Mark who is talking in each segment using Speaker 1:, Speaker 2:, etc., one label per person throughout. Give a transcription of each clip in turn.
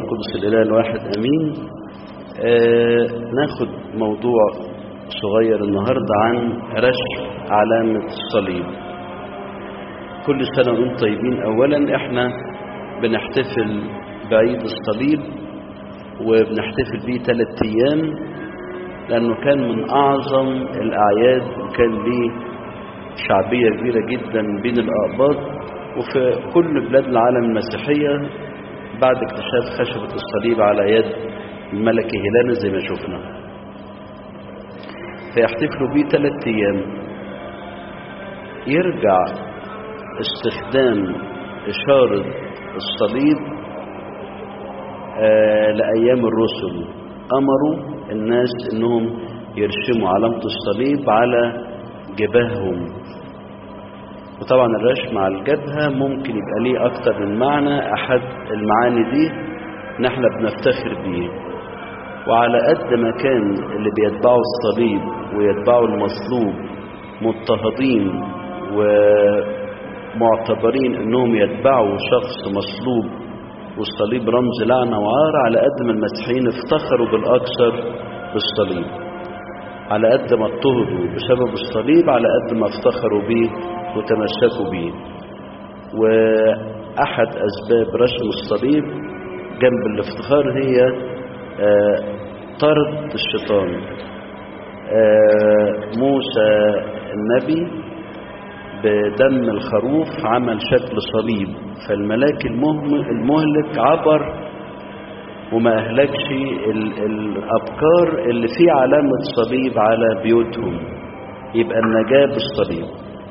Speaker 1: القدس الإله الواحد أمين آه ناخد موضوع صغير النهاردة عن رشح علامة الصليب كل سنة وانتم طيبين أولا احنا بنحتفل بعيد الصليب وبنحتفل بيه ثلاث أيام لأنه كان من أعظم الأعياد وكان ليه شعبية كبيرة جدا بين الأقباط وفي كل بلاد العالم المسيحية بعد اكتشاف خشبة الصليب على يد الملكة هيلانا زي ما شفنا فيحتفلوا بيه ثلاث أيام يرجع استخدام إشارة الصليب آه لأيام الرسل أمروا الناس إنهم يرسموا علامة الصليب على جباههم وطبعا الرسم على الجبهة ممكن يبقى ليه أكتر من معنى أحد المعاني دي نحن بنفتخر بيه وعلى قد ما كان اللي بيتبعوا الصليب ويتبعوا المصلوب مضطهدين ومعتبرين انهم يتبعوا شخص مصلوب والصليب رمز لعنة وعار على قد ما المسيحيين افتخروا بالأكثر بالصليب على قد ما اضطهدوا بسبب الصليب على قد ما افتخروا به وتمسكوا به وأحد أسباب رسم الصليب جنب الافتخار هي آه طرد الشيطان آه موسى النبي بدم الخروف عمل شكل صليب فالملاك المهلك عبر وما أهلكش الأبكار اللي فيه علامة صليب على بيوتهم يبقى النجاة بالصليب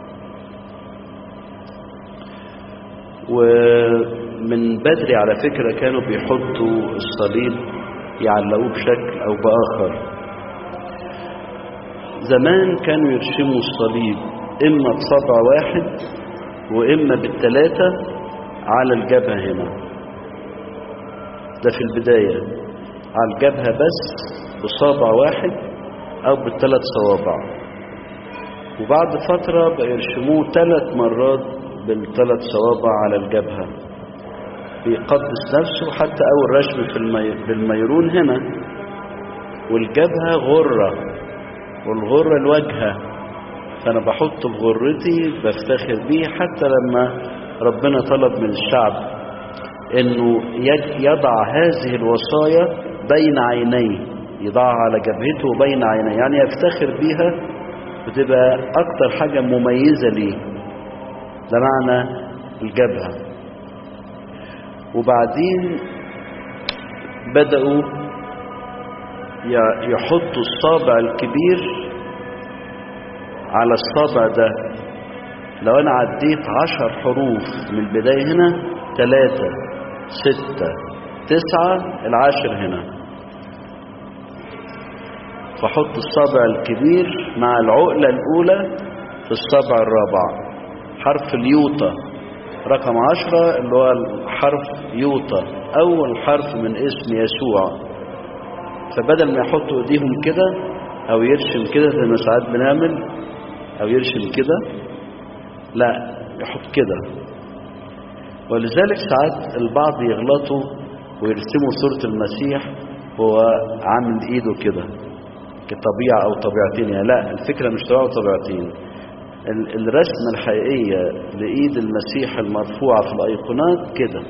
Speaker 1: ومن بدري على فكرة كانوا بيحطوا الصليب يعلقوه بشكل أو بآخر زمان كانوا يرسموا الصليب إما بصبع واحد وإما بالثلاثة على الجبهة هنا ده في البداية على الجبهة بس بصابع واحد أو بالثلاث صوابع وبعد فترة بقى يرسموه ثلاث مرات بالثلاث صوابع على الجبهة بيقدس نفسه حتى أول رسم في المي... بالميرون هنا والجبهة غرة والغرة الواجهة فأنا بحط في غرتي بفتخر بيه حتى لما ربنا طلب من الشعب انه يضع هذه الوصايا بين عينيه يضعها على جبهته وبين عينيه يعني يفتخر بيها وتبقى اكتر حاجة مميزة ليه ده معنى الجبهة وبعدين بدأوا يحطوا الصابع الكبير على الصابع ده لو انا عديت عشر حروف من البداية هنا ثلاثة ستة تسعة العاشر هنا فحط الصابع الكبير مع العقلة الأولى في الصابع الرابع حرف اليوطة رقم عشرة اللي هو حرف يوطة أول حرف من اسم يسوع فبدل ما يحطوا ايديهم كده أو يرسم كده زي ما ساعات بنعمل أو يرسم كده لا يحط كده ولذلك ساعات البعض يغلطوا ويرسموا صورة المسيح هو عامل ايده كده كطبيعة او طبيعتين يعني لا الفكرة مش طبيعة وطبيعتين الرسمة الحقيقية لإيد المسيح المرفوعة في الأيقونات كده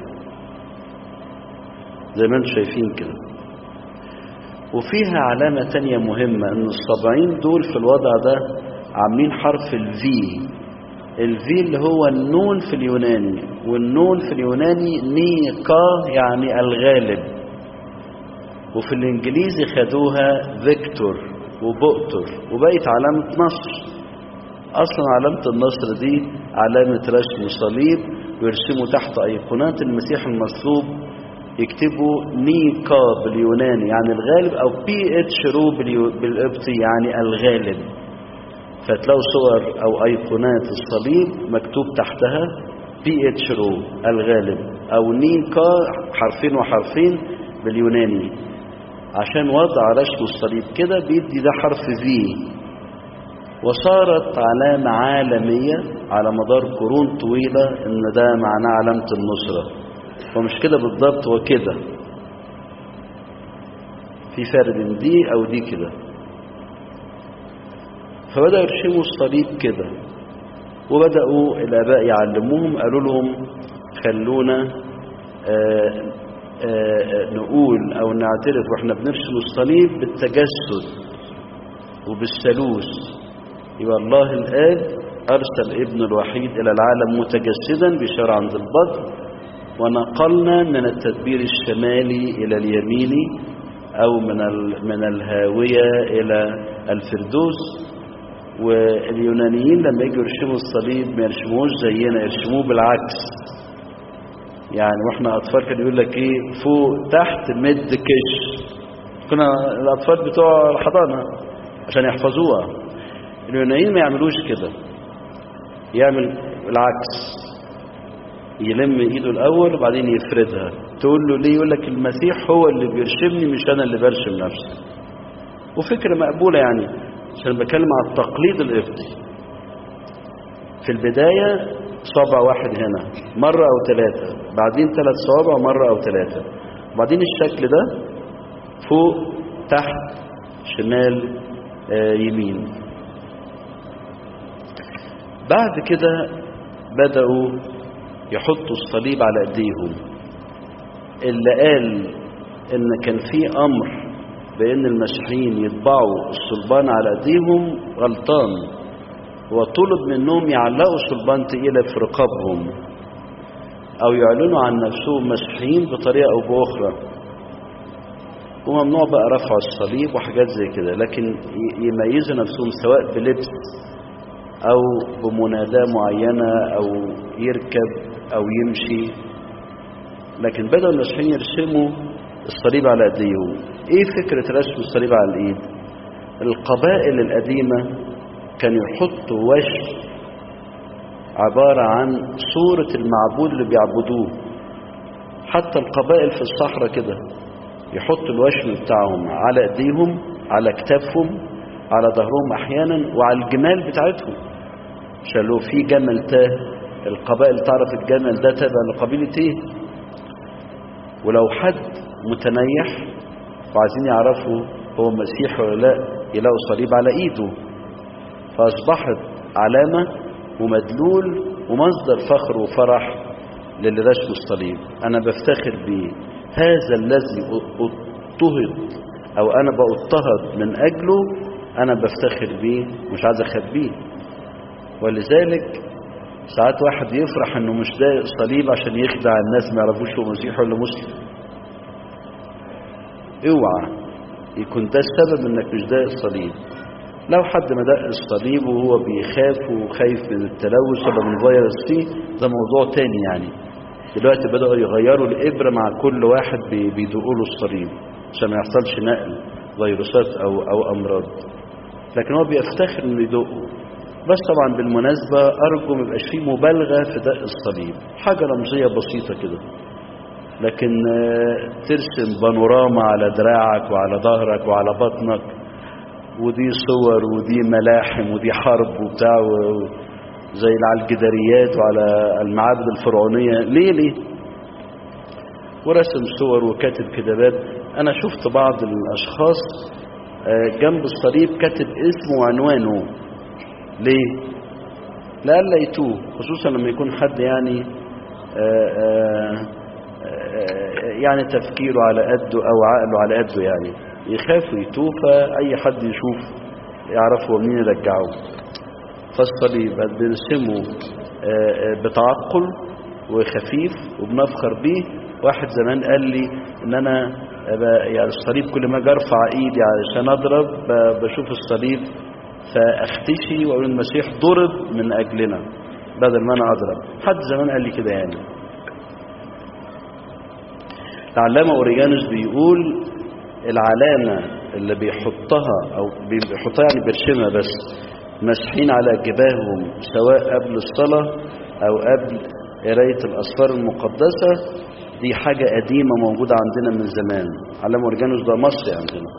Speaker 1: زي ما انتم شايفين كده وفيها علامة تانية مهمة ان الصابعين دول في الوضع ده عاملين حرف الفي الفي اللي هو النون في اليوناني والنون في اليوناني نيقا يعني الغالب وفي الانجليزي خدوها فيكتور وبؤتر وبقت علامة نصر اصلا علامة النصر دي علامة رسم صليب ويرسموا تحت ايقونات المسيح المصلوب يكتبوا نيقا باليوناني يعني الغالب او بي اتش رو بالقبطي يعني الغالب فتلاقوا صور او ايقونات الصليب مكتوب تحتها بي اتش رو الغالب او نيكا حرفين وحرفين باليوناني عشان وضع رسم الصليب كده بيدي ده حرف في وصارت علامة عالمية على مدار قرون طويلة ان ده معناه علامة النصرة ومش كده بالضبط هو كده في فرق بين دي او دي كده فبدأوا يرشموا الصليب كده وبدأوا الآباء يعلموهم قالوا لهم خلونا آآ آآ نقول أو نعترف وإحنا بنرسم الصليب بالتجسد وبالثالوث يبقى الله الآب أرسل ابن الوحيد إلى العالم متجسدا بشرع عند البطن ونقلنا من التدبير الشمالي إلى اليميني أو من من الهاوية إلى الفردوس واليونانيين لما يجوا يرشموا الصليب ما يرشموش زينا يرشموه بالعكس يعني واحنا اطفال كان يقول لك ايه فوق تحت مد كش كنا الاطفال بتوع الحضانه عشان يحفظوها اليونانيين ما يعملوش كده يعمل العكس يلم ايده الاول وبعدين يفردها تقول له ليه يقول لك المسيح هو اللي بيرشمني مش انا اللي برشم نفسي وفكره مقبوله يعني عشان بتكلم على التقليد القبطي في البداية صابع واحد هنا مرة أو ثلاثة بعدين ثلاث صوابع مرة أو ثلاثة وبعدين الشكل ده فوق تحت شمال آه يمين بعد كده بدأوا يحطوا الصليب على ايديهم اللي قال ان كان في امر بان المسيحيين يطبعوا الصلبان على ايديهم غلطان وطلب منهم يعلقوا صلبان تقيلة في رقابهم او يعلنوا عن نفسهم مسيحيين بطريقة او باخرى وممنوع بقى رفع الصليب وحاجات زي كده لكن يميزوا نفسهم سواء بلبس او بمناداة معينة او يركب او يمشي لكن بدأوا المسيحيين يرسموا الصليب على ايديهم ايه فكرة رسم الصليب على الايد القبائل القديمة كانوا يحطوا وش عبارة عن صورة المعبود اللي بيعبدوه حتى القبائل في الصحراء كده يحطوا الوشم بتاعهم على ايديهم على كتافهم على ظهرهم احيانا وعلى الجمال بتاعتهم عشان لو في جمل تاه القبائل تعرف الجمل ده تابع لقبيلة ايه ولو حد متنيح وعايزين يعرفوا هو مسيح ولا لا يلاقوا صليب على ايده فاصبحت علامة ومدلول ومصدر فخر وفرح للي رسموا الصليب انا بفتخر بيه هذا الذي اضطهد او انا باضطهد من اجله انا بفتخر بيه مش عايز اخبيه ولذلك ساعات واحد يفرح انه مش ضايق صليب عشان يخدع الناس ما يعرفوش هو مسيحي ولا مسلم اوعى يكون ده السبب انك مش ضايق الصليب لو حد ما دق الصليب وهو بيخاف وخايف من التلوث ولا من فيروس فيه ده موضوع تاني يعني دلوقتي بدأوا يغيروا الإبرة مع كل واحد بيدقوا له الصليب عشان ما يحصلش نقل فيروسات أو أو أمراض لكن هو بيفتخر إنه يدقه بس طبعا بالمناسبة أرجو ما يبقاش فيه مبالغة في دق الصليب حاجة رمزية بسيطة كده لكن ترسم بانوراما على دراعك وعلى ظهرك وعلى بطنك ودي صور ودي ملاحم ودي حرب وبتاع زي على الجداريات وعلى المعابد الفرعونية ليه ليه ورسم صور وكاتب كتابات أنا شفت بعض الأشخاص جنب الصليب كاتب اسمه وعنوانه ليه لألا يتوه خصوصا لما يكون حد يعني آآ آآ يعني تفكيره على قده أو عقله على قده يعني يخاف يتوه فأي حد يشوف يعرف هو مين يرجعه فالصليب بنرسمه بتعقل وخفيف وبنفخر بيه واحد زمان قال لي ان انا يعني الصليب كل ما اجي ارفع ايدي علشان اضرب بشوف الصليب فاختشي واقول المسيح ضرب من اجلنا بدل ما انا اضرب حد زمان قال لي كده يعني العلامه اوريجانوس بيقول العلامه اللي بيحطها او بيحطها يعني بيرشمها بس مسحين على جباههم سواء قبل الصلاة أو قبل قراية الأسفار المقدسة دي حاجة قديمة موجودة عندنا من زمان علامة أورجانوس ده مصري عندنا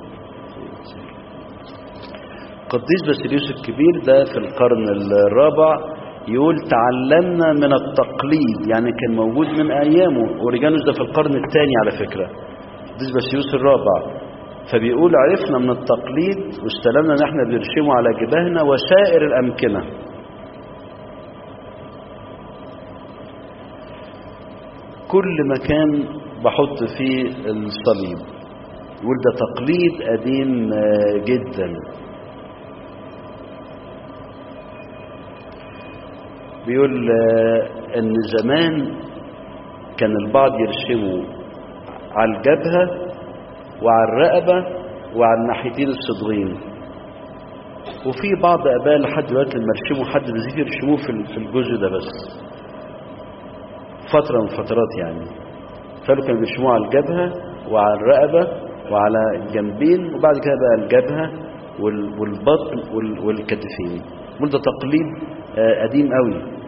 Speaker 1: قديس باسيليوس الكبير ده في القرن الرابع يقول تعلمنا من التقليد يعني كان موجود من أيامه أوريجانوس ده في القرن الثاني على فكرة قديس باسيليوس الرابع فبيقول عرفنا من التقليد واستلمنا ان احنا بنرشمه على جباهنا وسائر الامكنه كل مكان بحط فيه الصليب يقول ده تقليد قديم جدا بيقول ان زمان كان البعض يرسموا على الجبهة وعلى الرقبة وعلى الناحيتين الصدغين وفي بعض اباء لحد دلوقتي لما يرسموا حد بيزيد يرسموه في الجزء ده بس فترة من فترات يعني فقالوا كانوا بيرسموه على الجبهة وعلى الرقبة وعلى الجنبين وبعد كده بقى الجبهة والبطن والكتفين وده تقليد قديم قوي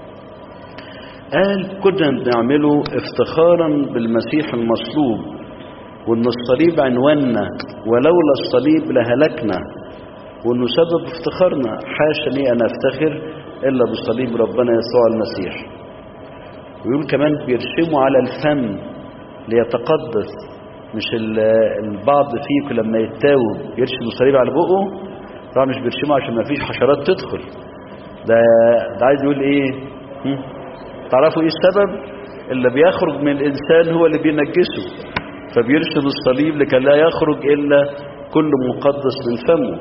Speaker 1: قال كنا بنعمله افتخارا بالمسيح المصلوب وان الصليب عنواننا ولولا الصليب لهلكنا وانه سبب افتخارنا حاشا لي ان افتخر الا بصليب ربنا يسوع المسيح ويقول كمان بيرسموا على الفم ليتقدس مش البعض فيكم لما يتاوب يرسم الصليب على بقه طبعا مش بيرسمه عشان ما فيش حشرات تدخل ده ده عايز يقول ايه هم؟ تعرفوا ايه السبب اللي بيخرج من الانسان هو اللي بينجسه فبيرسم الصليب لكي لا يخرج الا كل مقدس من فمه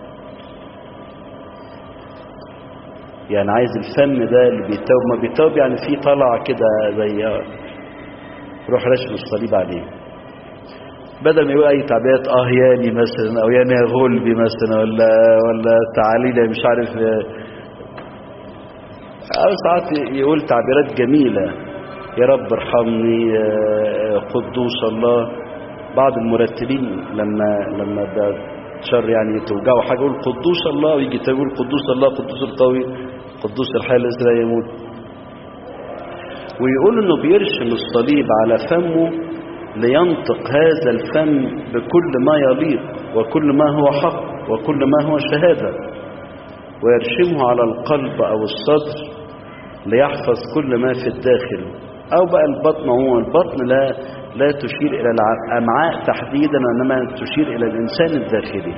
Speaker 1: يعني عايز الفم ده اللي بيتوب ما بيتوب يعني فيه طلع كده زي روح رسم الصليب عليه بدل ما يقول اي تعبيرات اه ياني مثلا او ياني غلبي مثلا ولا ولا تعالي لي مش عارف او ساعات يقول تعبيرات جميله يا رب ارحمني قدوس الله بعض المرتلين لما لما شر يعني توجعوا حاجه يقول قدوس الله ويجي يقول قدوس الله قدوس القوي قدوس الحي الذي لا يموت ويقول انه بيرسم الصليب على فمه لينطق هذا الفم بكل ما يليق وكل ما هو حق وكل ما هو شهاده ويرشمه على القلب او الصدر ليحفظ كل ما في الداخل او بقى البطن هو البطن لا لا تشير الى الامعاء تحديدا وانما تشير الى الانسان الداخلي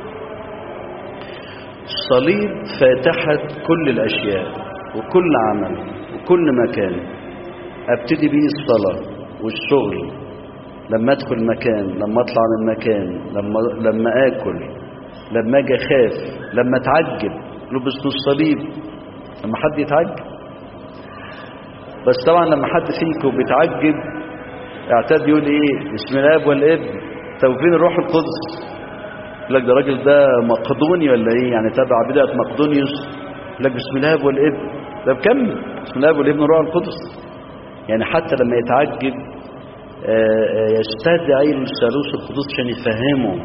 Speaker 1: الصليب فاتحة كل الاشياء وكل عمل وكل مكان ابتدي بيه الصلاة والشغل لما ادخل مكان لما اطلع من مكان لما لما اكل لما اجي اخاف لما اتعجب لبس الصليب لما حد يتعجب بس طبعا لما حد فيكم بيتعجب اعتاد يقول ايه بسم الاب والابن طب فين الروح القدس يقول لك ده الراجل ده مقدوني ولا ايه يعني تبع بدعه مقدونيوس يقول لك بسم الاب والابن ده بكمل بسم الاب والابن والروح القدس يعني حتى لما يتعجب يستدعي الثالوث القدس عشان يفهمه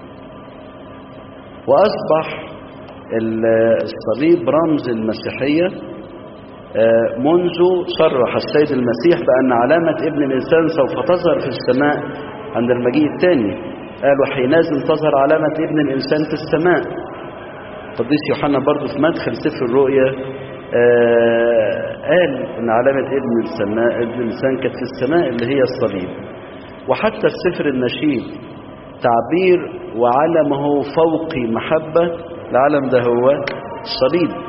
Speaker 1: واصبح الصليب رمز المسيحيه منذ صرح السيد المسيح بأن علامة ابن الإنسان سوف تظهر في السماء عند المجيء الثاني قال وحينئذ تظهر علامة ابن الإنسان في السماء قديس يوحنا برضه في مدخل سفر الرؤيا قال ان علامة ابن السماء ابن الإنسان كانت في السماء اللي هي الصليب وحتى في سفر النشيد تعبير وعلمه فوقي محبة العلم ده هو الصليب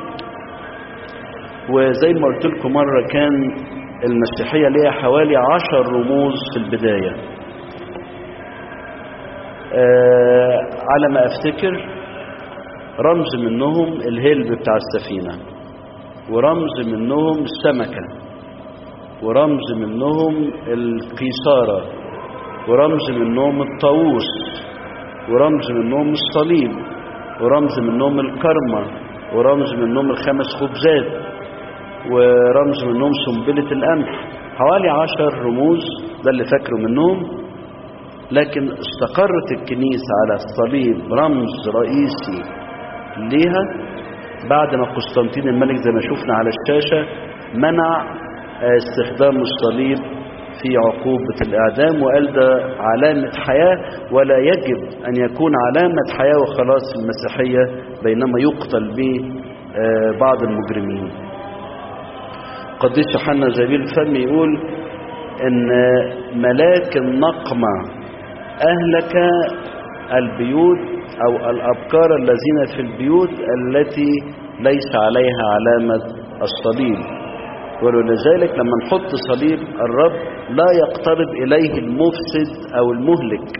Speaker 1: وزي ما قلت لكم مرة كان المسيحية ليها حوالي عشر رموز في البداية آه على ما افتكر رمز منهم الهلب بتاع السفينة ورمز منهم السمكة ورمز منهم القيصارة ورمز منهم الطاووس ورمز منهم الصليب ورمز منهم الكرمة ورمز منهم الخمس خبزات ورمز منهم سنبلة القمح حوالي عشر رموز ده اللي فاكره منهم لكن استقرت الكنيسة على الصليب رمز رئيسي ليها بعد ما قسطنطين الملك زي ما شفنا على الشاشة منع استخدام الصليب في عقوبة الإعدام وقال ده علامة حياة ولا يجب أن يكون علامة حياة وخلاص في المسيحية بينما يقتل به بعض المجرمين قديس يوحنا زبير الفم يقول ان ملاك النقمة اهلك البيوت أو الأبكار الذين في البيوت التي ليس عليها علامة الصليب ولذلك لما نحط صليب الرب لا يقترب إليه المفسد أو المهلك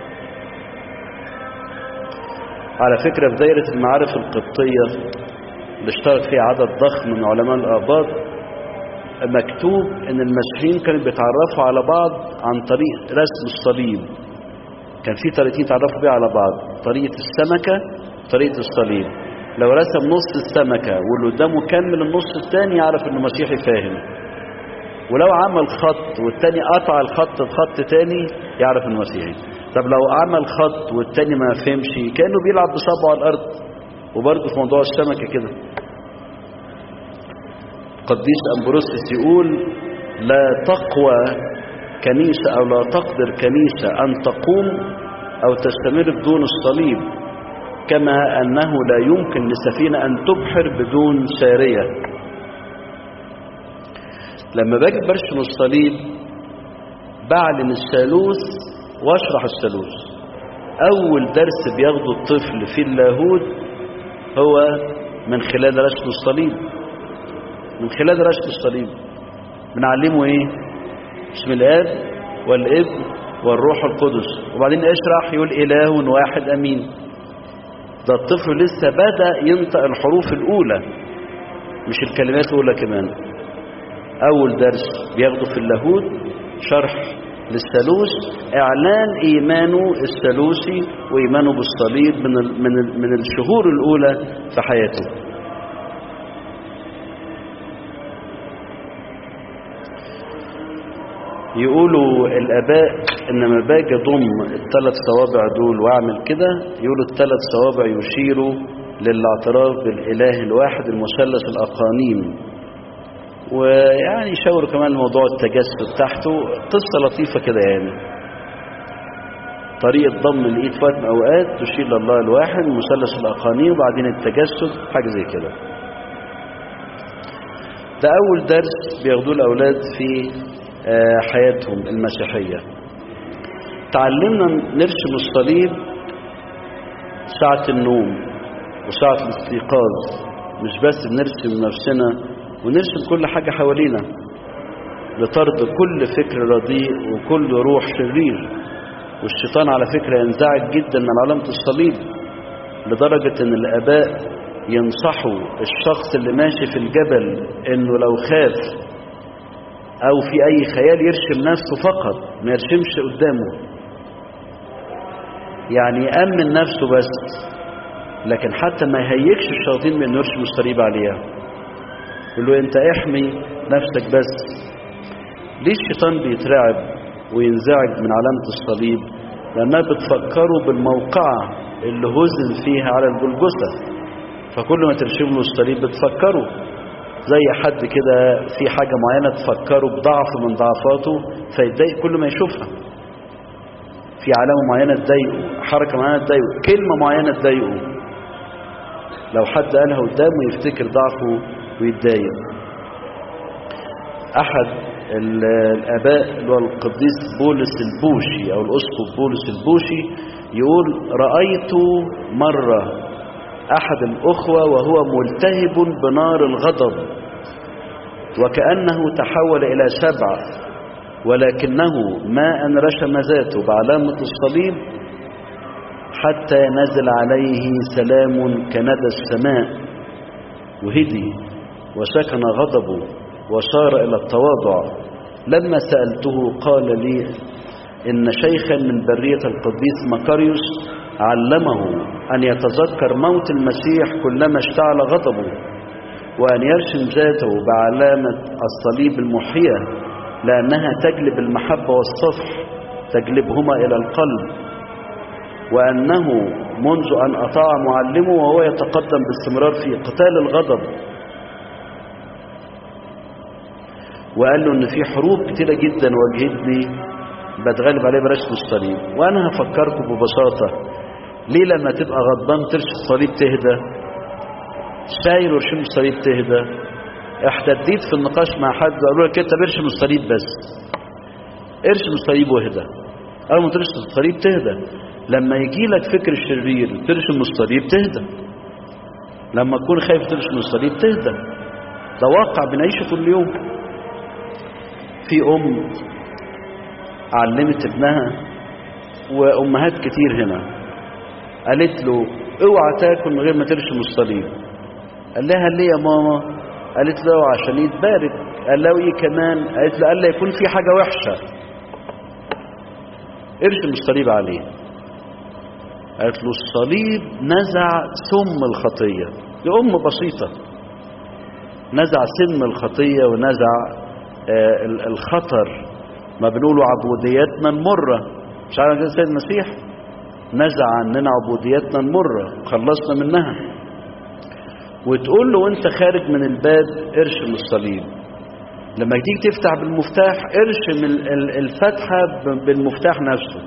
Speaker 1: على فكرة في دائرة المعارف القبطية اللي اشترك فيها عدد ضخم من علماء الآباط مكتوب ان المسيحيين كانوا بيتعرفوا على بعض عن طريق رسم الصليب كان في طريقتين يتعرفوا بيها على بعض طريقة السمكة وطريقة الصليب لو رسم نص السمكة واللي قدامه كمل النص الثاني يعرف انه مسيحي فاهم ولو عمل خط والتاني قطع الخط بخط تاني يعرف انه مسيحي طب لو عمل خط والتاني ما فهمش كانه بيلعب بصبعه على الارض وبرضه في موضوع السمكة كده قديس أمبروسيس يقول لا تقوى كنيسة أو لا تقدر كنيسة أن تقوم أو تستمر بدون الصليب كما أنه لا يمكن لسفينة أن تبحر بدون سارية لما باجي برسم الصليب بعلن الثالوث واشرح الثالوث أول درس بياخده الطفل في اللاهوت هو من خلال رسم الصليب من خلال رسم الصليب بنعلمه ايه بسم الاب والابن والروح القدس وبعدين اشرح يقول اله واحد امين ده الطفل لسه بدا ينطق الحروف الاولى مش الكلمات الاولى كمان اول درس بياخده في اللاهوت شرح للثالوث اعلان ايمانه الثالوثي وايمانه بالصليب من من من الشهور الاولى في حياته يقولوا الاباء انما باجي اضم الثلاث صوابع دول واعمل كده يقولوا الثلاث صوابع يشيروا للاعتراف بالاله الواحد المثلث الاقانيم ويعني يشاوروا كمان موضوع التجسد تحته قصه لطيفه كده يعني طريقه ضم الايد في وقت من اوقات تشير لله الواحد مثلث الاقانيم وبعدين التجسد حاجه زي كده ده اول درس بياخدوه الاولاد في حياتهم المسيحية تعلمنا نرسم الصليب ساعة النوم وساعة الاستيقاظ مش بس بنرسم نفسنا ونرسم كل حاجة حوالينا لطرد كل فكر رديء وكل روح شرير والشيطان على فكرة ينزعج جدا من علامة الصليب لدرجة ان الاباء ينصحوا الشخص اللي ماشي في الجبل انه لو خاف او في اي خيال يرشم نفسه فقط ما يرشمش قدامه يعني يأمن نفسه بس لكن حتى ما يهيكش الشياطين من يرشم الصليب عليها يقول له انت احمي نفسك بس ليه الشيطان بيترعب وينزعج من علامة الصليب لأنها بتفكره بالموقعة اللي هزن فيها على الجلجثة فكل ما ترشم له الصليب بتفكره زي حد كده في حاجة معينة تفكره بضعف من ضعفاته فيتضايق كل ما يشوفها في علامة معينة تضايقه حركة معينة تضايقه كلمة معينة تضايقه لو حد قالها قدامه يفتكر ضعفه ويتضايق أحد الآباء اللي هو القديس بولس البوشي أو الأسقف بولس البوشي يقول رأيت مرة أحد الأخوة وهو ملتهب بنار الغضب وكأنه تحول إلى سبع ولكنه ما أن رشم ذاته بعلامة الصليب حتى نزل عليه سلام كندى السماء وهدي وسكن غضبه وصار إلى التواضع لما سألته قال لي إن شيخا من برية القديس مكاريوس علمه أن يتذكر موت المسيح كلما اشتعل غضبه وأن يرسم ذاته بعلامة الصليب المحية لأنها تجلب المحبة والصفح تجلبهما إلى القلب وأنه منذ أن أطاع معلمه وهو يتقدم باستمرار في قتال الغضب وقال له ان في حروب كتيرة جدا واجهتني بتغلب عليها برسم الصليب وانا هفكركم ببساطة ليه لما تبقى غضبان ترسم الصليب تهدى ساير ورشم الصليب تهدى احتديت في النقاش مع حد قالوا لك انت برشم الصليب بس ارسم الصليب واهدى اول ما ترسم الصليب تهدى لما يجي لك فكر شرير ترشم الصليب تهدى لما تكون خايف ترشم الصليب تهدى ده واقع بنعيشه كل يوم في ام علمت ابنها وامهات كتير هنا قالت له اوعى تاكل من غير ما ترشم الصليب قال لها ليه يا ماما قالت له عشان يتبارك قال له ايه كمان قالت له قال له يكون في حاجه وحشه ارشم الصليب عليه قالت له الصليب نزع سم الخطيه دي ام بسيطه نزع سم الخطيه ونزع آه الخطر ما بنقولوا عبوديتنا المره مش عارف كده سيد المسيح نزع عننا عبوديتنا المره وخلصنا منها وتقول له وانت خارج من الباب ارشم الصليب لما تيجي تفتح بالمفتاح ارشم الفتحة بالمفتاح نفسه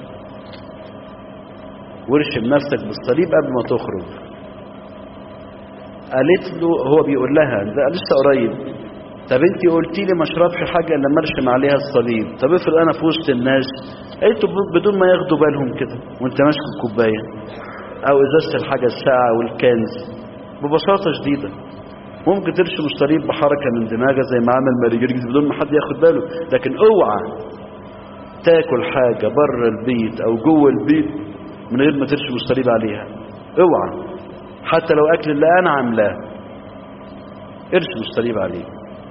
Speaker 1: وارشم نفسك بالصليب قبل ما تخرج قالت له هو بيقول لها ده لسه قريب طب انت قلتي لي ما اشربش حاجه الا ارشم عليها الصليب طب افرض انا في وسط الناس قلت بدون ما ياخدوا بالهم كده وانت ماسك الكوبايه او ازازه الحاجه الساقعه والكنز ببساطه شديده ممكن ترسم الصليب بحركه من دماغك زي ما عمل ماريجرجس بدون ما حد ياخد باله لكن اوعى تاكل حاجه بره البيت او جوه البيت من غير ما ترسم الصليب عليها اوعى حتى لو اكل اللي انا عاملاه ارسم الصليب عليه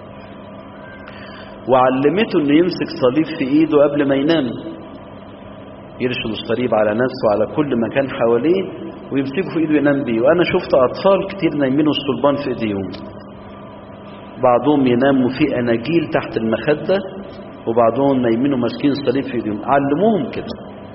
Speaker 1: وعلمته انه يمسك صليب في ايده قبل ما ينام يرسم الصليب على نفسه وعلى كل مكان حواليه ويمسكه في ايده ينام بيه وانا شفت اطفال كتير نايمين الصلبان في ايديهم بعضهم يناموا في اناجيل تحت المخده وبعضهم نايمين وماسكين الصليب في ايديهم علموهم كده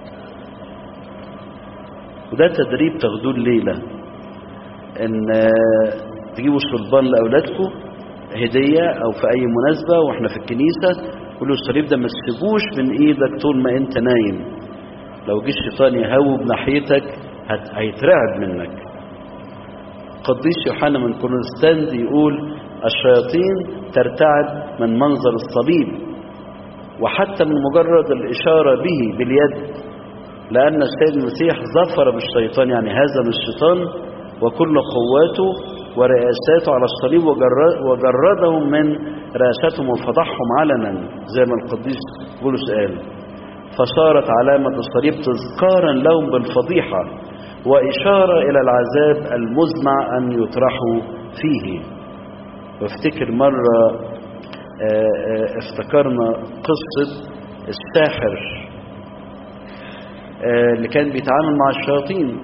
Speaker 1: وده تدريب تاخدوه الليله ان تجيبوا الصلبان لاولادكم هديه او في اي مناسبه واحنا في الكنيسه قولوا الصليب ده ما تسيبوش من ايدك طول ما انت نايم لو جه الشيطان يهوب ناحيتك هيترعب منك قديس يوحنا من كونستانت يقول الشياطين ترتعب من منظر الصليب وحتى من مجرد الإشارة به باليد لأن السيد المسيح ظفر بالشيطان يعني هزم الشيطان وكل قواته ورئاساته على الصليب وجردهم من رئاستهم وفضحهم علنا زي ما القديس بولس قال فصارت علامة الصليب تذكارا لهم بالفضيحة وإشارة إلى العذاب المزمع أن يطرحوا فيه وافتكر مرة افتكرنا قصة الساحر اللي كان بيتعامل مع الشياطين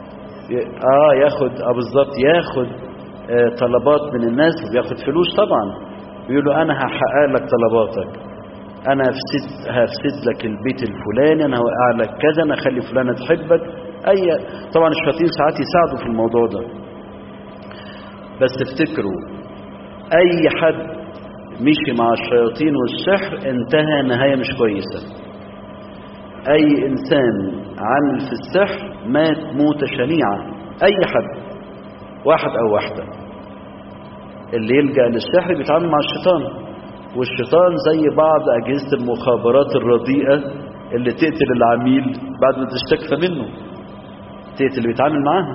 Speaker 1: اه ياخد اه بالظبط ياخد آه طلبات من الناس وبياخد فلوس طبعا بيقول له انا هحقق لك طلباتك انا هفسد هفسد لك البيت الفلاني انا هوقع لك كذا انا اخلي فلانه تحبك اي طبعا الشياطين ساعات يساعدوا في الموضوع ده بس افتكروا اي حد مشي مع الشياطين والسحر انتهى نهايه مش كويسه اي انسان عامل في السحر مات موته شنيعه اي حد واحد او واحده اللي يلجا للسحر بيتعامل مع الشيطان والشيطان زي بعض اجهزه المخابرات الرديئه اللي تقتل العميل بعد ما تستكفى منه تقتل اللي بيتعامل معاها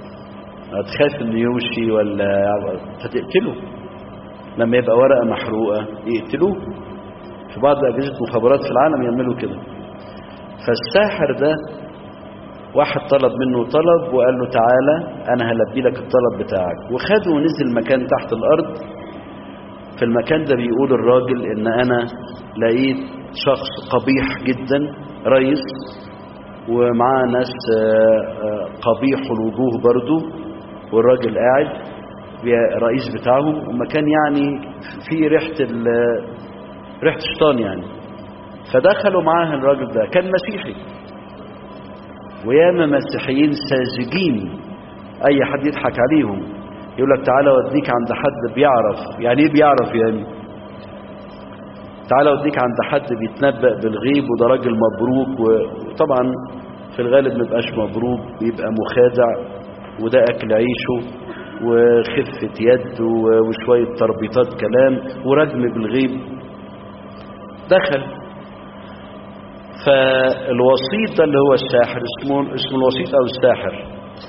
Speaker 1: هتخاف انه يمشي ولا فتقتله لما يبقى ورقه محروقه يقتلوه في بعض اجهزه المخابرات في العالم يعملوا كده فالساحر ده واحد طلب منه طلب وقال له تعالى انا هلبي لك الطلب بتاعك وخده ونزل مكان تحت الارض في المكان ده بيقول الراجل ان انا لقيت شخص قبيح جدا رئيس ومعاه ناس قبيح الوجوه برضو والراجل قاعد رئيس بتاعهم ومكان يعني فيه ريحه ريحه شيطان يعني فدخلوا معاه الراجل ده كان مسيحي وياما مسيحيين ساذجين اي حد يضحك عليهم يقول لك تعالى اوديك عند حد بيعرف يعني ايه بيعرف يعني تعالى اوديك عند حد بيتنبأ بالغيب وده راجل مبروك وطبعا في الغالب ما يبقاش مبروك بيبقى مخادع وده اكل عيشه وخفة يد وشوية تربيطات كلام ورجم بالغيب دخل فالوسيط ده اللي هو الساحر اسمه اسمه الوسيط او الساحر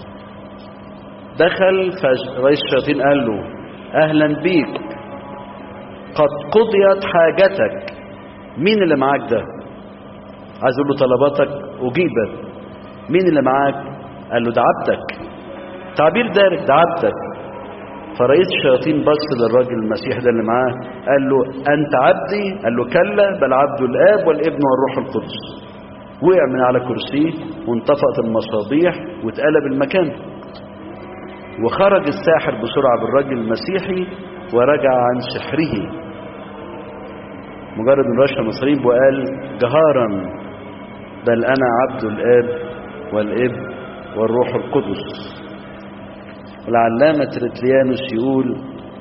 Speaker 1: دخل فرئيس الشياطين قال له اهلا بيك قد قضيت حاجتك مين اللي معاك ده عايز اقول له طلباتك اجيبت مين اللي معاك قال له ده عبدك تعبير دارج ده عبدك فرئيس الشياطين بص للراجل المسيح ده اللي معاه قال له انت عبدي قال له كلا بل عبد الاب والابن والروح القدس وقع من على كرسيه وانطفأت المصابيح واتقلب المكان وخرج الساحر بسرعة بالراجل المسيحي ورجع عن سحره مجرد ان رشا مصريب وقال جهارا بل انا عبد الاب والاب والروح القدس العلامة ترتليانوس يقول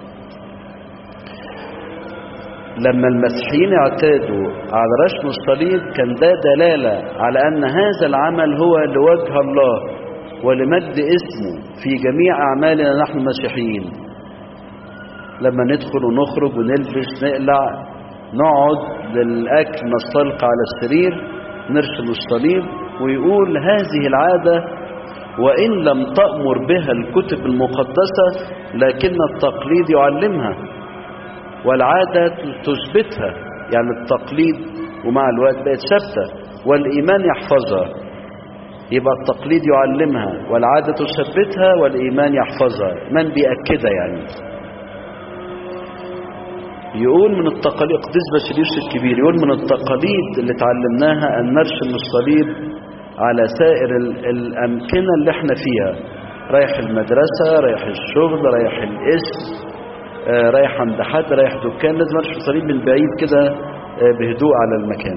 Speaker 1: لما المسيحيين اعتادوا على رسم الصليب كان ده دلالة على أن هذا العمل هو لوجه الله ولمجد اسمه في جميع أعمالنا نحن المسيحيين لما ندخل ونخرج ونلبس نقلع نقعد للأكل نستلقى على السرير نرسم الصليب ويقول هذه العادة وإن لم تأمر بها الكتب المقدسة لكن التقليد يعلمها والعادة تثبتها يعني التقليد ومع الوقت بقت ثابتة والإيمان يحفظها يبقى التقليد يعلمها والعادة تثبتها والإيمان يحفظها من بيأكدها يعني يقول من التقاليد قديس باسيليوس الكبير يقول من التقاليد اللي اتعلمناها أن نرسم الصليب على سائر الأمكنة اللي احنا فيها رايح المدرسة رايح الشغل رايح الاسم آه رايح عند حد رايح دكان لازم ارشف الصليب من بعيد كده آه بهدوء على المكان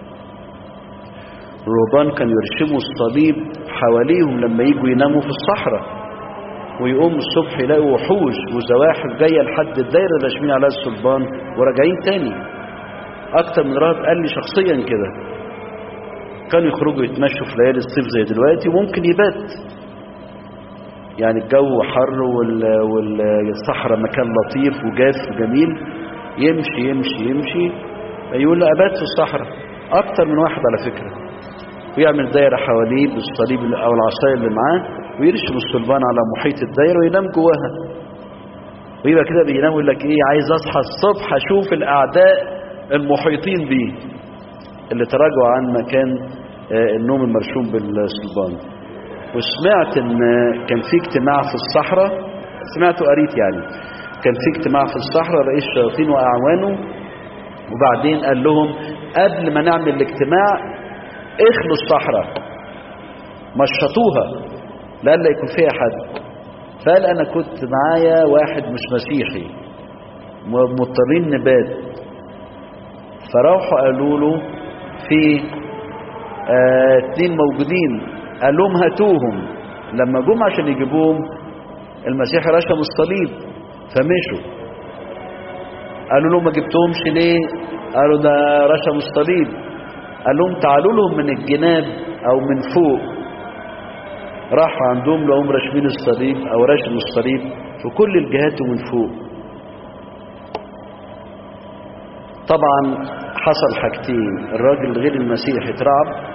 Speaker 1: الرهبان كانوا يرشموا الصليب حواليهم لما يجوا يناموا في الصحراء ويقوموا الصبح يلاقوا وحوش وزواحف جايه لحد الدايره راشمين عليها الصلبان وراجعين تاني اكتر من راهب قال لي شخصيا كده كانوا يخرجوا يتمشوا في ليالي الصيف زي دلوقتي وممكن يبات يعني الجو حر والصحراء مكان لطيف وجاف وجميل يمشي يمشي يمشي يقول له ابات في الصحراء اكتر من واحد على فكره ويعمل دايره حواليه بالصليب او العصايه اللي معاه ويرشم الصلبان على محيط الدايره وينام جواها ويبقى كده بينام يقول لك ايه عايز اصحى الصبح اشوف الاعداء المحيطين بيه اللي تراجعوا عن مكان النوم المرشوم بالصلبان وسمعت ان كان في اجتماع في الصحراء سمعته قريت يعني كان في اجتماع في الصحراء رئيس الشياطين واعوانه وبعدين قال لهم قبل ما نعمل الاجتماع اخلوا الصحراء مشطوها لألا يكون فيها حد فقال انا كنت معايا واحد مش مسيحي مضطرين نبات فراحوا قالوا له في اه اتنين موجودين قال لهم هاتوهم لما جم عشان يجيبوهم المسيح رشم الصليب فمشوا قالوا لهم ما جبتهمش ليه قالوا ده رشم الصليب قال لهم تعالوا لهم من الجناب او من فوق راحوا عندهم لهم راشمين الصليب او رشم الصليب في كل الجهات ومن فوق طبعا حصل حاجتين الراجل غير المسيحي اترعب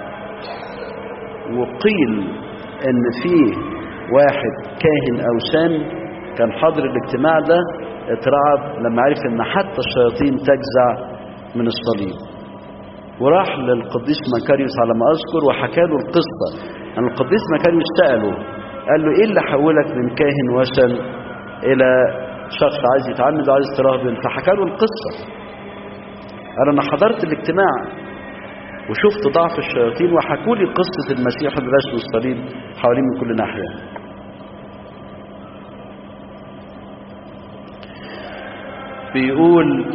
Speaker 1: وقيل ان فيه واحد كاهن اوثان كان حاضر الاجتماع ده اترعب لما عرف ان حتى الشياطين تجزع من الصليب وراح للقديس مكاريوس على ما اذكر وحكى له القصه ان القديس مكاريوس ساله قال له ايه اللي حولك من كاهن وثن الى شخص عايز يتعمد وعايز تراهبن فحكى له القصه قال انا حضرت الاجتماع وشفت ضعف الشياطين وحكوا لي قصة المسيح اللي رسم الصليب حوالين من كل ناحية بيقول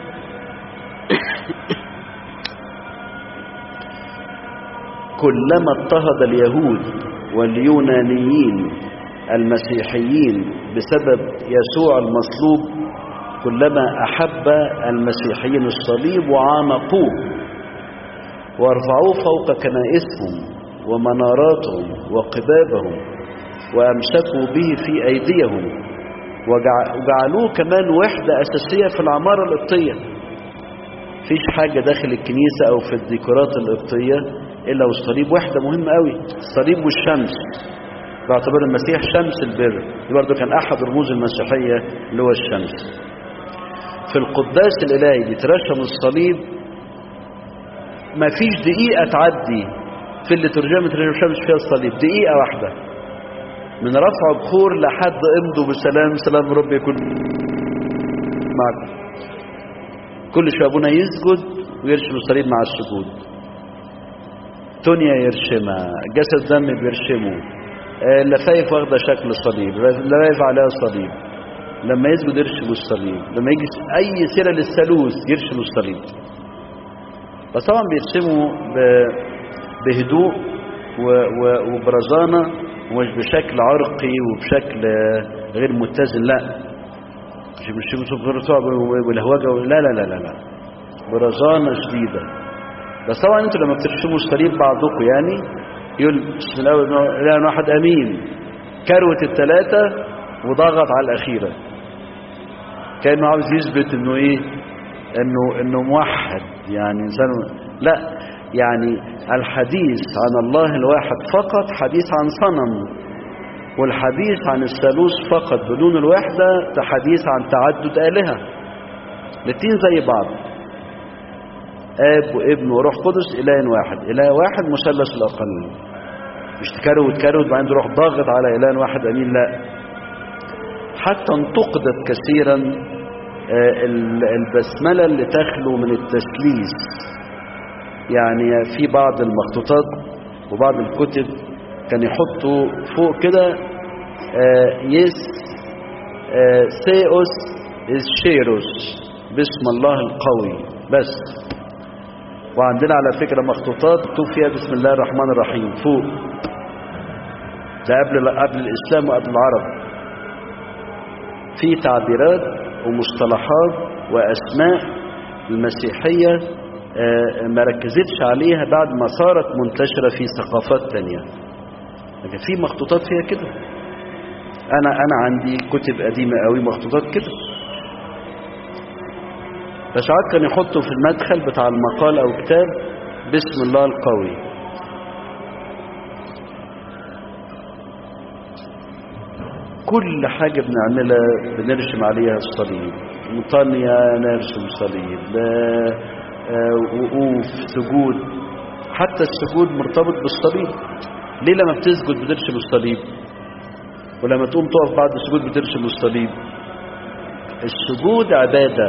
Speaker 1: كلما اضطهد اليهود واليونانيين المسيحيين بسبب يسوع المصلوب كلما أحب المسيحيين الصليب وعانقوه وارفعوه فوق كنائسهم ومناراتهم وقبابهم وأمسكوا به في أيديهم وجعلوه كمان وحدة أساسية في العمارة القبطية فيش حاجة داخل الكنيسة أو في الديكورات القبطية إلا والصليب واحدة مهمة قوي الصليب والشمس باعتبار المسيح شمس البر دي برضه كان أحد رموز المسيحية اللي هو الشمس في القداس الإلهي بيترشم الصليب ما فيش دقيقة تعدي في الليتورجيا ما ترشمش فيها الصليب دقيقة واحدة من رفع بخور لحد امضوا بسلام سلام رب يكون معكم كل شويه ابونا يسجد ويرشم الصليب مع السجود تونيا يرشمها جسد دم بيرشمه آه، اللفايف واخده شكل صليب اللفايف عليها صليب لما يسجد يرشم الصليب لما يجي اي سيره للثالوث يرشم الصليب بس طبعا بيرسموا ب- بهدوء و- و- وبرزانه ومش بشكل عرقي وبشكل آه، غير متزن لا مش مش مش بالرطوع والهوجه لا لا لا لا لا برزانه شديده بس طبعا انتوا لما بترسموا الصليب بعضكم يعني يقول بسم الله والرحمن الرحيم، اله واحد امين كروت الثلاثه وضغط على الاخيره كانه عاوز يثبت انه ايه انه انه موحد يعني انسان لا يعني الحديث عن الله الواحد فقط حديث عن صنم والحديث عن الثالوث فقط بدون الوحدة ده حديث عن تعدد آلهة الاثنين زي بعض آب وابن وروح قدس إله واحد إله واحد مثلث الأقل مش تكروت كروت بعدين تروح ضاغط على إله واحد أمين لا حتى انتقدت كثيرا آه، ال- البسملة اللي تخلو من التثليث يعني في بعض المخطوطات وبعض الكتب كان يحطوا فوق كده آه، يس آه، سيوس إز شيروس باسم الله القوي بس وعندنا على فكرة مخطوطات تكتب فيها بسم الله الرحمن الرحيم فوق ده قبل قبل الإسلام وقبل العرب في تعبيرات ومصطلحات وأسماء المسيحية آه، ما ركزتش عليها بعد ما صارت منتشرة في ثقافات تانية لكن في مخطوطات فيها كده انا انا عندي كتب قديمه قوي مخطوطات كده فساعات كان يحطوا في المدخل بتاع المقال او كتاب بسم الله القوي كل حاجة بنعملها بنرسم عليها الصليب مطانية نرسم صليب لا آه، وقوف سجود حتى السجود مرتبط بالصليب ليه لما بتسجد بترسم الصليب ولما تقوم تقف بعد السجود بترسم الصليب السجود عبادة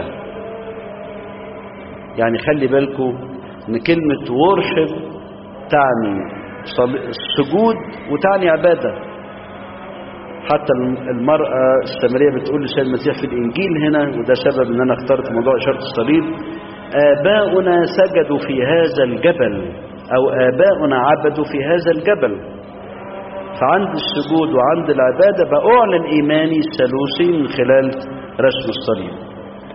Speaker 1: يعني خلي بالكم ان كلمة worship تعني صل- السجود وتعني عبادة حتى المرأة السامرية بتقول لسيد المسيح في الإنجيل هنا وده سبب ان انا اخترت موضوع إشارة الصليب آباؤنا سجدوا في هذا الجبل أو آباؤنا عبدوا في هذا الجبل فعند السجود وعند العبادة بأعلن إيماني الثالوثي من خلال رسم الصليب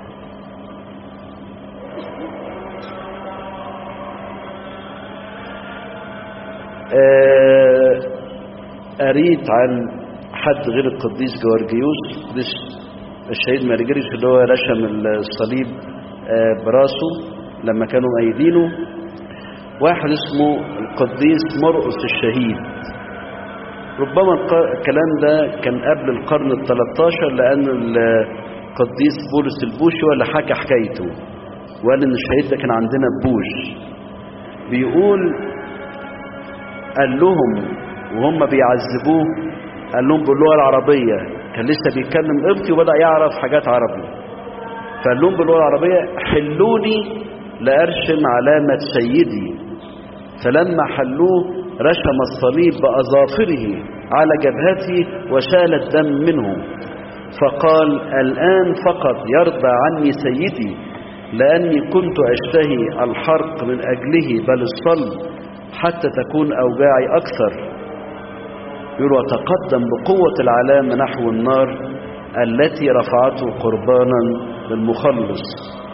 Speaker 1: آه، قريت عن حد غير القديس جورجيوس القديس الشهيد مارجريس اللي هو رشم الصليب آه، براسه لما كانوا مأيدينه واحد اسمه القديس مرقس الشهيد ربما الق- الكلام ده كان قبل القرن ال 13 لأن القديس بولس البوشي هو اللي حكى حكايته وقال إن الشهيد ده كان عندنا بوش بيقول قال لهم وهم بيعذبوه قال لهم باللغة العربية كان لسه بيتكلم قبطي وبدأ يعرف حاجات عربي فقال لهم باللغة العربية حلوني لأرشم علامة سيدي فلما حلوه رشم الصليب بأظافره على جبهته وسال الدم منه فقال الآن فقط يرضى عني سيدي لأني كنت أشتهي الحرق من أجله بل الصلب حتى تكون أوجاعي أكثر يقول وتقدم بقوة العلامة نحو النار التي رفعته قربانا للمخلص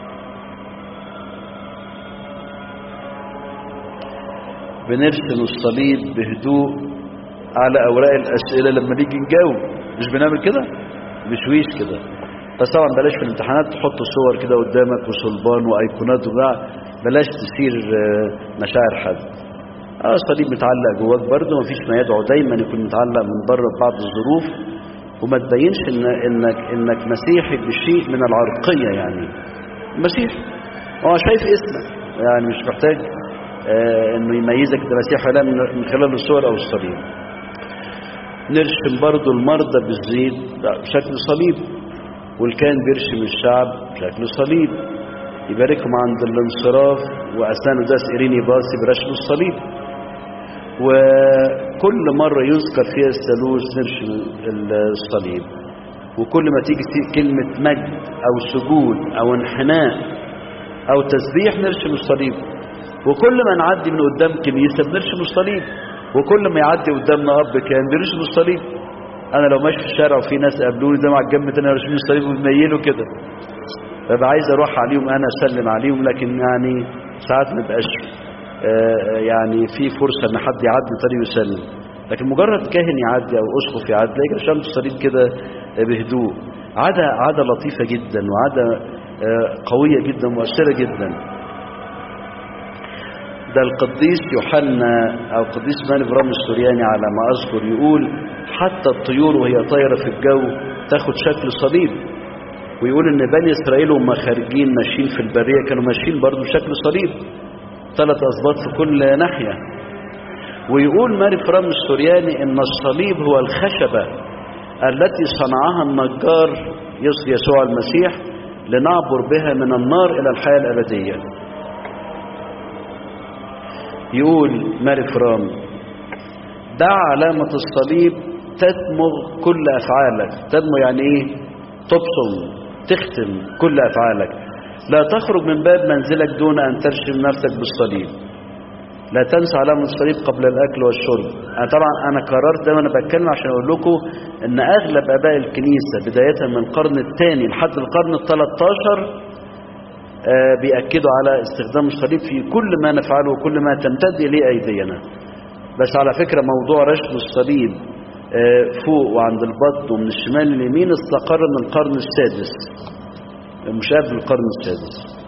Speaker 1: بنرسم الصليب بهدوء على أوراق الأسئلة لما نيجي نجاوب مش بنعمل كده بشويش كده بس طبعا بلاش في الامتحانات تحط صور كده قدامك وصلبان وايقونات وبتاع بلاش تثير آه، مشاعر حد اه الصليب متعلق جواك برضه مفيش ما يدعو دايما يكون متعلق من بره في بعض الظروف وما تبينش إن انك انك مسيحي بشيء من العرقيه يعني مسيح هو شايف اسمك يعني مش محتاج آه انه يميزك ده مسيح ولا من من خلال الصور او الصليب نرشم برضه المرضى بالزيت بشكل صليب والكان بيرشم الشعب بشكل صليب يباركهم عند الانصراف واثناء ده سيريني باصي برشم الصليب وكل مرة يذكر فيها الثالوث نرشم الصليب وكل ما تيجي كلمة مجد أو سجود أو انحناء أو تسبيح نرشم الصليب وكل ما نعدي من قدام كنيسة بنرشم الصليب وكل ما يعدي قدامنا أب كان بيرشم الصليب أنا لو ماشي في الشارع وفي ناس قابلوني ده مع الجنب تاني راشمين الصليب وبيميلوا كده ببقى عايز أروح عليهم أنا أسلم عليهم لكن يعني ساعات ما بقاش آه، يعني في فرصة ان حد يعدي طريق يسلم لكن مجرد كاهن يعدي او اسقف يعدي تلاقي شمس الصليب كده بهدوء عادة عادة لطيفة جدا وعادة آه، قوية جدا مؤثرة جدا ده القديس يوحنا او القديس ماني برام السورياني على ما اذكر يقول حتى الطيور وهي طايره في الجو تاخد شكل صليب ويقول ان بني اسرائيل وهم خارجين ماشيين في البريه كانوا ماشيين برضه بشكل صليب ثلاث أسباط في كل ناحية ويقول ماري فرام السورياني إن الصليب هو الخشبة التي صنعها النجار يسوع المسيح لنعبر بها من النار إلى الحياة الأبدية يقول ماري فرام دع علامة الصليب تدمغ كل أفعالك تدمغ يعني إيه تبصم تختم كل أفعالك لا تخرج من باب منزلك دون أن ترشم نفسك بالصليب لا تنسى علامة الصليب قبل الأكل والشرب أنا طبعا أنا قررت ده وأنا بتكلم عشان أقول لكم إن أغلب آباء الكنيسة بداية من القرن الثاني لحد القرن الثلاث آه بيأكدوا على استخدام الصليب في كل ما نفعله وكل ما تمتد إليه أيدينا بس على فكرة موضوع رشم الصليب آه فوق وعند البطن ومن الشمال لليمين استقر من القرن السادس مش قبل القرن السادس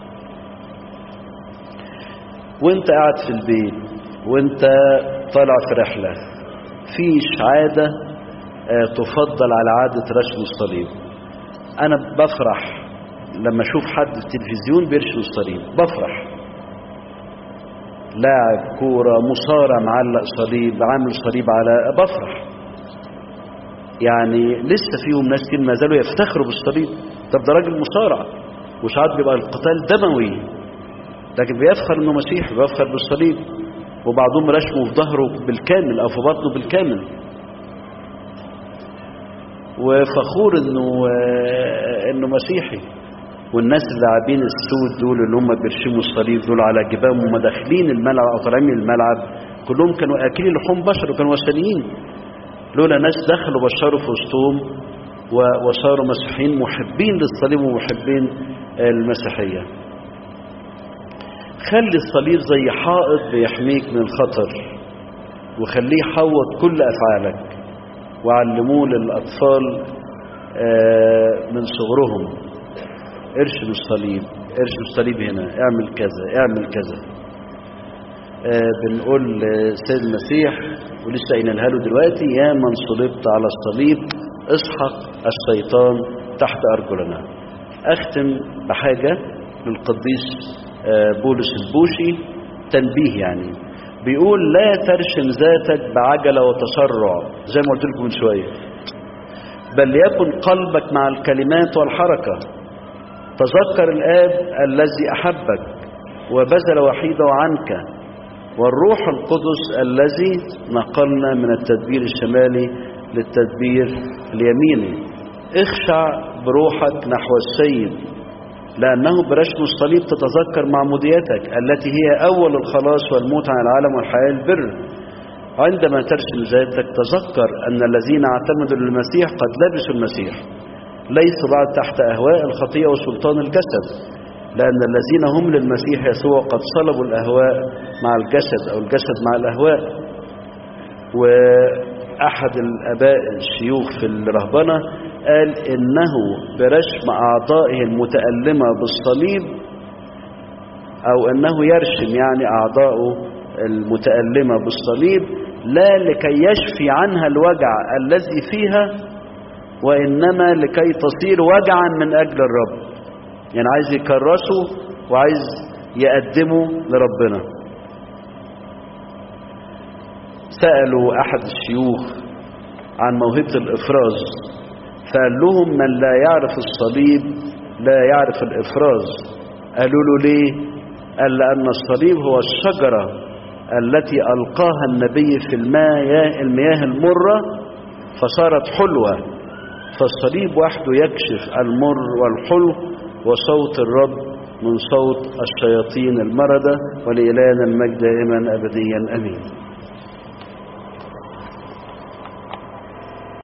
Speaker 1: وانت قاعد في البيت وانت طالع في رحلة فيش عادة اه تفضل على عادة رسم الصليب انا بفرح لما اشوف حد في التلفزيون بيرسم الصليب بفرح لاعب كورة مصارع معلق صليب عامل صليب على بفرح يعني لسه فيهم ناس كتير ما زالوا يفتخروا بالصليب طب ده راجل مصارع وساعات بيبقى القتال دموي لكن بيفخر انه مسيح بيفخر بالصليب وبعضهم رشمه في ظهره بالكامل او في بطنه بالكامل وفخور انه انه مسيحي والناس اللي لاعبين السود دول اللي هم بيرشموا الصليب دول على جباههم وهم داخلين الملعب او طالعين من الملعب كلهم كانوا اكلين لحوم بشر وكانوا وثنيين لولا ناس دخلوا بشروا في وسطهم وصاروا مسيحيين محبين للصليب ومحبين المسيحية خلي الصليب زي حائط بيحميك من الخطر وخليه يحوط كل أفعالك وعلموه للأطفال من صغرهم ارشم الصليب ارشم الصليب هنا اعمل كذا اعمل كذا بنقول سيد المسيح ولسه قايلينها له دلوقتي يا من صلبت على الصليب اسحق الشيطان تحت أرجلنا أختم بحاجة للقديس بولس البوشي تنبيه يعني بيقول لا ترشم ذاتك بعجلة وتسرع زي ما قلت لكم من شوية بل يكن قلبك مع الكلمات والحركة تذكر الآب الذي أحبك وبذل وحيده عنك والروح القدس الذي نقلنا من التدبير الشمالي للتدبير اليميني اخشع بروحك نحو السيد لأنه برشم الصليب تتذكر معموديتك التي هي أول الخلاص والموت عن العالم والحياة البر عندما ترسم ذاتك تذكر أن الذين اعتمدوا للمسيح قد لبسوا المسيح ليسوا بعد تحت أهواء الخطية وسلطان الجسد لأن الذين هم للمسيح يسوع قد صلبوا الأهواء مع الجسد أو الجسد مع الأهواء وأحد الآباء الشيوخ في الرهبنة قال إنه برشم أعضائه المتألمة بالصليب أو أنه يرشم يعني أعضاؤه المتألمة بالصليب لا لكي يشفي عنها الوجع الذي فيها وإنما لكي تصير وجعا من أجل الرب يعني عايز يكرسه وعايز يقدمه لربنا سألوا أحد الشيوخ عن موهبة الإفراز فقال لهم من لا يعرف الصليب لا يعرف الإفراز قالوا له ليه قال لأن الصليب هو الشجرة التي ألقاها النبي في المياه, المياه المرة فصارت حلوة فالصليب وحده يكشف المر والحلو وصوت الرب من صوت الشياطين المردة ولإلهنا المجد دائما أبديا أمين